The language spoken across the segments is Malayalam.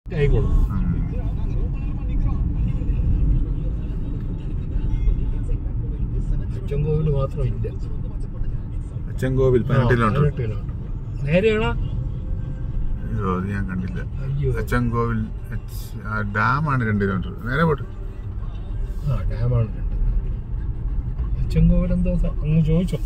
ആയിക്കോളും അച്ചൻകോവിൽ മാത്രം ഇല്ല അച്ചൻകോവിൽ പതിനെട്ടിലുണ്ട് ആ, പതിനെട്ട് കിലോമീറ്റർ നേരെയാണോ അയ്യോ അത് ഞാൻ കണ്ടില്ല അയ്യോ അച്ചൻകോവിൽ അച്ച്- ആ ഡാമാണ് രണ്ട് കിലോമീറ്റർ നേരെ പോട്ട് ആ ഡാമാണ് രണ്ട് അച്ചൻകോവിൽ എന്തോ സ- അങ്ങ് ചോദിച്ചോ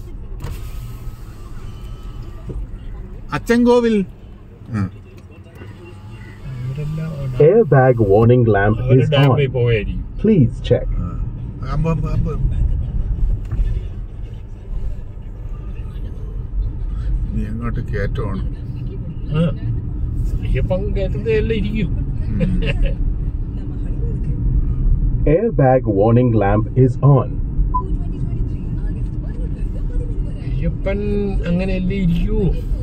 അച്ചൻകോവിൽ ആ. അവരെല്ലാം Airbag warning lamp അവര് is ഡാമിൽ on. പോയായിരിക്കും Please check. ആ. അമ്പ് അമ്പ് അമ്പ് ഇനി എങ്ങോട്ട് കയറ്റമാണ് ആ അയ്യപ്പം കയറ്റുന്നതെല്ലാം ഇരിക്കും Airbag warning lamp is on. Ayyappan അങ്ങനെയല്ലേ ഇരിക്കൂ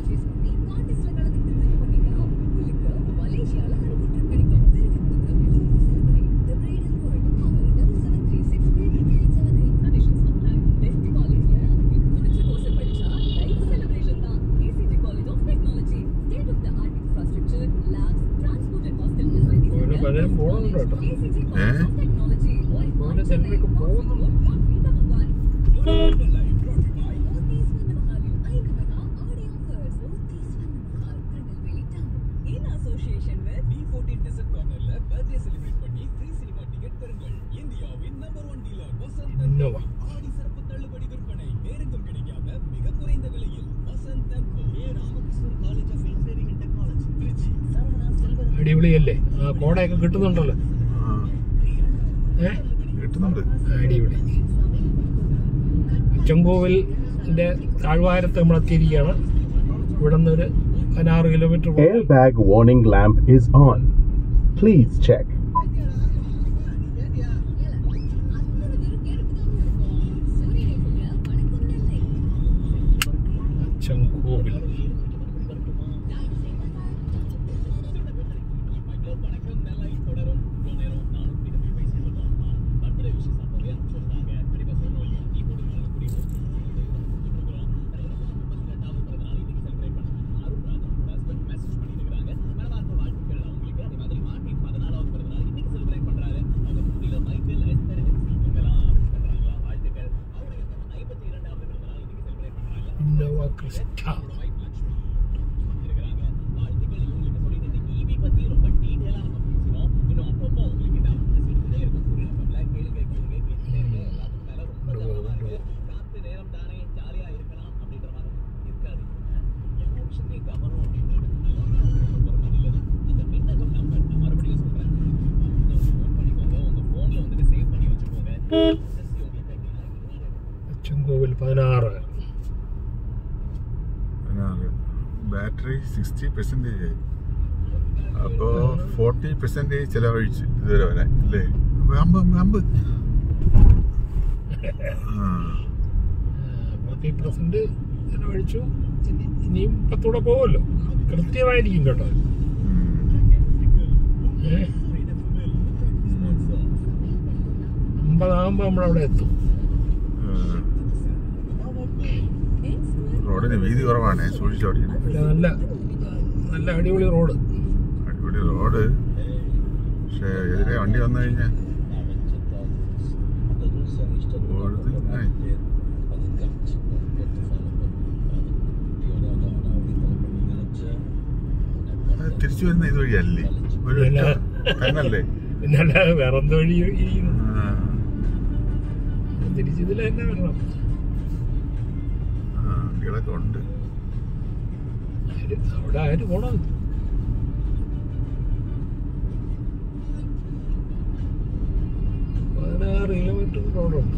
അതുപോലെ പലരും പോകുന്നുണ്ട് കേട്ടോ ഏ? അതുപോലെ ചിലരൊക്കെ പോകുന്നുണ്ട് In association with D14 Desert Cornerல birthday celebrate பண்ணி free cinema ticket பெறுங்கள் இந்தியாவின் நம்பர் ஒன் டீலர் வசந்த் ഇന്നോവ ஆடி சிறப்பு தள்ளுபடி விற்பனை வேறெங்கும் கிடைக்காத மிக குறைந்த விலையில் Vasanth and co A Ramakrishnan college of engineering and technology Tiruchi Saravana Selvan അടിപൊളിയല്ലേ ആ കോടയൊക്കെ കിട്ടുന്നുണ്ടല്ലോ ആ. ഏ കിട്ടുന്നുണ്ട് അടിപൊളി അച്ചൻകോവിലിന്റെ താഴ്വാരത്ത് നമ്മൾ എത്തിയിരിക്കുകയാണ് ഇവിടെ നിന്ന് ഒരു പതിനാറ് കിലോമീറ്റർ പോയി Airbag warning lamp is on. Please check. Achankovil வணக்கம் நல்லா தொடரும் இவ்வளோ நேரம் நானும் இப்படி போய் பேசிட்டு இருந்தோம் பர்த்டே விஷயம் அப்பவே அனுப்பிச்சுருந்தாங்க கண்டிப்பாக சொல்லணும் இல்லையா நீ போட்டு நாங்கள் குடிப்போம் ரெண்டாவது பிறந்தநாள் இன்னைக்கு செலிப்ரேட் பண்ணாங்க அருண் ராஜன் கூட ஹஸ்பண்ட் மெசேஜ் பண்ணிட்டு இருக்காங்க மனமார்ந்த வாழ்த்துக்கள் அவங்களுக்கு அதே மாதிரி மார்ட்டின் பதினாலாவது பிறந்தநாள் இன்னைக்கு செலிப்ரேட் பண்றாரு அவங்க புத்தியில மைக்கேல் எஸ்தர் இவங்கெல்லாம் விஷ் பண்றாங்களா வாழ்த்துக்கள் அவருடைய ஐம்பத்தி இரண்டாவது பிறந்தநாள் இன்னைக்கு செலிப்ரேட் பண்றாங்க ഇന്നോവ ക്രിസ്റ്റ இருக்கிறாங்க வாழ்த்துக்கள் இவங்களுக்கு சொல்லிட்டு இன்னைக்கு ஈவி பத்தி ரொம்ப டீடைலா நம்ம பேசுவோம் இன்னும் அப்பப்போ உங்களுக்கு இந்த அப்டேட்ஸ் இருந்துட்டே இருக்கும் சூரியன் எஃப்எம்ல கேளுங்க கேளுங்க கேட்டுட்டே இருங்க எல்லாத்துக்கும் மேல ரொம்ப கவனமா இருக்கு காத்து நேரம் தானே ஜாலியா இருக்கலாம் அப்படின்ற மாதிரி இருக்காதீங்க எல்லா விஷயத்தையும் கவனம் அப்படின்றது ரொம்ப ரொம்ப நல்லது அந்த மின்னகம் நம்பர் நான் மறுபடியும் சொல்றேன் நோட் பண்ணிக்கோங்க உங்க போன்ல வந்துட்டு சேவ் பண்ணி வச்சுக்கோங்க எஸ்எஸ்சி உங்களுக்கு அப்படின்னா അച്ചൻകോവിൽ പതിനാറ് ബാറ്ററി സിക്സ്റ്റി പെർസെൻറ്റേജ് ആയി അപ്പോൾ ഫോർട്ടി പെർസെൻറ്റേജ് ചിലവഴിച്ച് ഇതുവരെ വരാൻ അല്ലേ അപ്പൊ അമ്പ് അമ്പ് അമ്പ് ആ. ഫോർട്ടി പെർസെന്റ് ചെലവഴിച്ചു ഇനി ഇനിയും പത്തൂടെ പോകുമല്ലോ കൃത്യമായിരിക്കും കേട്ടോ ഉം. ഏ അമ്പതാകുമ്പോൾ നമ്മളവിടെ എത്തും ആ. റോഡിന് വീതി കുറവാണ് സൂക്ഷിച്ചോടിക്കുന്നത് പക്ഷെ നല്ല നല്ല അടിപൊളി റോഡ് അടിപൊളി റോഡ് പക്ഷേ എതിരെ വണ്ടി വന്നു കഴിഞ്ഞാൽ തിരിച്ചു വരുന്ന ഇതുവഴിയല്ലേ ഒരു പിന്നെ- തന്നല്ലേ പിന്നല്ലാതെ വേറെ എന്തോ വഴി ഇരിക്കുന്നു ആ. തിരിച്ചിതിൽ തന്നെ വരണം ആ, വണ്ടികളൊക്കെ ഉണ്ട് ആര് അവിടെ ആര് പോണത് പതിനാറ് കിലോമീറ്റർ റോഡുണ്ട്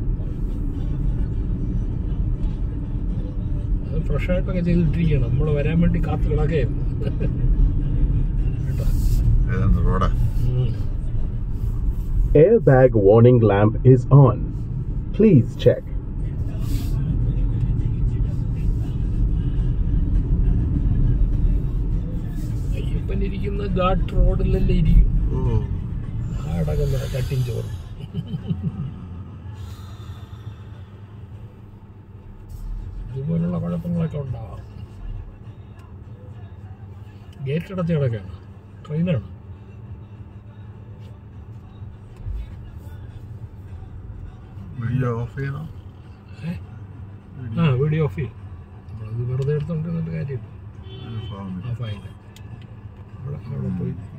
അത് ഫ്രഷായിട്ടൊക്കെ ചെയ്തിട്ടിരിക്കുകയാണ് നമ്മൾ വരാൻ വേണ്ടി കാത്തു കിടക്കുകയായിരുന്നു കേട്ടോ ഏതാണ്ട് റോഡാ ഉം. Airbag warning lamp is on. Please check. Ayyappan ഇരിക്കുന്ന ഘാട്ട് റോഡിലല്ലേ ഇരിക്കും ഓ ആ അടക്കുന്ന കട്ടിൻ ചോറ് ഇതുപോലുള്ള കുഴപ്പങ്ങളൊക്കെ ഉണ്ടാവാം ഗേറ്റ് അടച്ച് കിടക്കുകയാണ് ട്രെയിനാണ് വീഡിയോ ഓഫ് ചെയ്യണം ആ വീഡിയോ ഓഫ് ചെയ്യും നമ്മളത് വെറുതെ എടുത്തോണ്ടിരുന്നിട്ട് കാര്യമില്ല ഇത് പാവം. ഓഫ് ആയില്ല അവിടെ അവിടെ പോയി